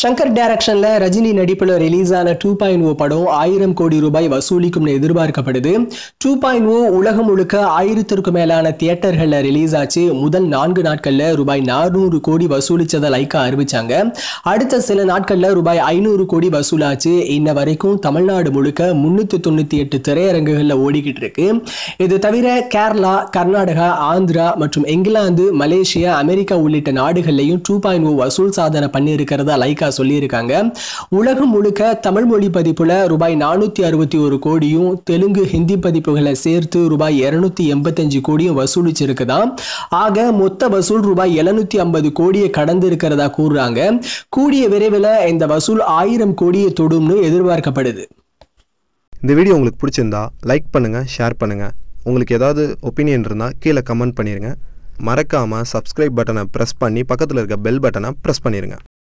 ஷங்கர் டைரக்ஷன்ல ரஜினி நடிப்புல ரிலீஸ் ஆன டூ பாயிண்ட் ஓ படம் ஆயிரம் கோடி ரூபாய் வசூலிக்கும்னு எதிர்பார்க்கப்படுது டூ பாயிண்ட் ஓ உலகம் முழுக்க ஆயிரத்திற்கும் மேலான தியேட்டர்கள்ல ரிலீஸ் ஆச்சு முதல் நான்கு நாட்கள்ல ரூபாய் நானூறு கோடி வசூலிச்சதை லைக்கா அறிவிச்சாங்க அடுத்த சில நாட்கள்ல ரூபாய் ஐநூறு கோடி வசூலாச்சு இன்ன வரைக்கும் தமிழ்நாடு முழுக்க முன்னூத்தி தொண்ணூத்தி எட்டு திரையரங்குகள்ல ஓடிக்கிட்டு இருக்கு இது தவிர கேரளா கர்நாடகா ஆந்திரா மற்றும் இங்கிலாந்து மலேசியா அமெரிக்கா உள்ளிட்ட நாடுகள்லையும் டூ பாயிண்ட் ஓ வசூல் சாதனை பண்ணியிருக்கிறதா லைக்கா சொல்லியிருக்காங்க உலகம் முழுக்க தமிழ் மொழி பதிப்புல ரூபாய் நானூத்தி அறுபத்தி ஒரு கோடியும் தெலுங்கு ஹிந்தி பதிப்புகளை சேர்த்து ரூபாய் இருநூத்தி எண்பத்தஞ்சு கோடியும் வசூலிச்சிருக்குதாம் ஆக மொத்த வசூல் ரூபாய் எழுநூத்தி ஐம்பது கோடியை கடந்து இருக்கிறதா கூறுறாங்க கூடிய விரைவில் இந்த வசூல் ஆயிரம் கோடியை தொடும்னு எதிர்பார்க்கப்படுது இந்த வீடியோ உங்களுக்கு பிடிச்சிருந்தா லைக் பண்ணுங்கள் ஷேர் பண்ணுங்கள் உங்களுக்கு ஏதாவது ஒப்பீனியன் இருந்தால் கீழே கமெண்ட் பண்ணிடுங்க மறக்காமல் சப்ஸ்கிரைப் பட்டனை ப்ரெஸ் பண்ணி பக்கத்தில் இருக்க பெல் பட்டனை ப்ரெஸ் பண்ணிடுங்க